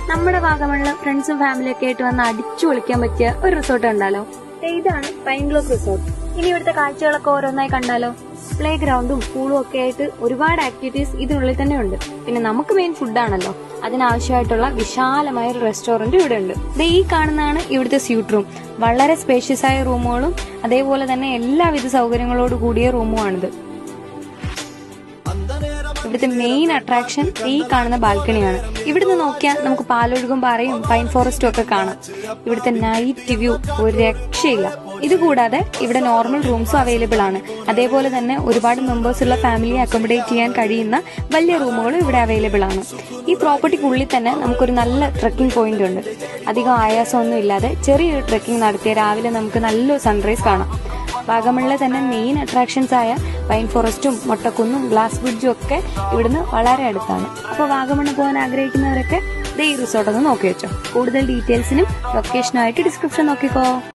നമ്മുടെ വാഗമണില് ഫ്രണ്ട്സും ഫാമിലിയൊക്കെ ആയിട്ട് വന്ന് അടിച്ചു പൊളിക്കാൻ പറ്റിയ ഒരു റിസോർട്ട് കണ്ടാലോ ദേ ഇതാണ് പൈൻ ഗ്ലോസ് റിസോർട്ട് ഇനി ഇവിടുത്തെ കാഴ്ചകളൊക്കെ ഓരോന്നായി കണ്ടാലോ പ്ലേ ഗ്രൗണ്ടും പൂളും ഒക്കെ ആയിട്ട് ഒരുപാട് ആക്ടിവിറ്റീസ് ഇതിനുള്ളിൽ തന്നെ ഉണ്ട് പിന്നെ നമുക്ക് മെയിൻ ഫുഡാണല്ലോ അതിനാവശ്യമായിട്ടുള്ള വിശാലമായ ഒരു റെസ്റ്റോറന്റ് ഇവിടെ ഉണ്ട് ദേ ഈ കാണുന്നതാണ് ഇവിടുത്തെ സ്യൂട്ട് റൂം വളരെ സ്പേഷ്യസ് ആയ റൂമുകളും അതേപോലെ തന്നെ എല്ലാവിധ സൗകര്യങ്ങളോട് കൂടിയ റൂമുമാണിത് ഇവിടുത്തെ മെയിൻ അട്രാക്ഷൻ ഈ കാണുന്ന ബാൽക്കണിയാണ് ഇവിടുന്ന് നോക്കിയാൽ നമുക്ക് പാലൊഴുകും പാറയും പൈൻ ഫോറസ്റ്റും ഒക്കെ കാണാം ഇവിടുത്തെ നൈറ്റ് വ്യൂ ഒരു രക്ഷയില്ല ഇതുകൂടാതെ ഇവിടെ നോർമൽ റൂംസും അവൈലബിൾ ആണ് അതേപോലെ തന്നെ ഒരുപാട് മെമ്പേഴ്സ് ഉള്ള ഫാമിലിയെ അക്കോമഡേറ്റ് ചെയ്യാൻ കഴിയുന്ന വലിയ റൂമുകളും ഇവിടെ അവൈലബിൾ ആണ് ഈ പ്രോപ്പർട്ടിക്കുള്ളിൽ തന്നെ നമുക്കൊരു നല്ല ട്രക്കിംഗ് പോയിന്റ് ഉണ്ട് അധികം ആയാസമൊന്നും ഇല്ലാതെ ചെറിയൊരു ട്രക്കിംഗ് നടത്തിയ രാവിലെ നമുക്ക് നല്ലൊരു സൺറൈസ് കാണാം വാഗമണിലെ തന്നെ മെയിൻ അട്രാക്ഷൻസ് ആയ പൈൻ ഫോറസ്റ്റും മൊട്ടക്കുന്നും ഗ്ലാസ് ബ്രിഡ്ജും ഒക്കെ ഇവിടുന്ന് വളരെ അടുത്താണ് അപ്പോൾ വാഗമണ് പോകാൻ ആഗ്രഹിക്കുന്നവരൊക്കെ ദേ ഈ റിസോർട്ട് ഒന്ന് നോക്കി വെച്ചോ കൂടുതൽ ഡീറ്റെയിൽസിനും ലൊക്കേഷനുമായിട്ട് ഡിസ്ക്രിപ്ഷൻ നോക്കിക്കോ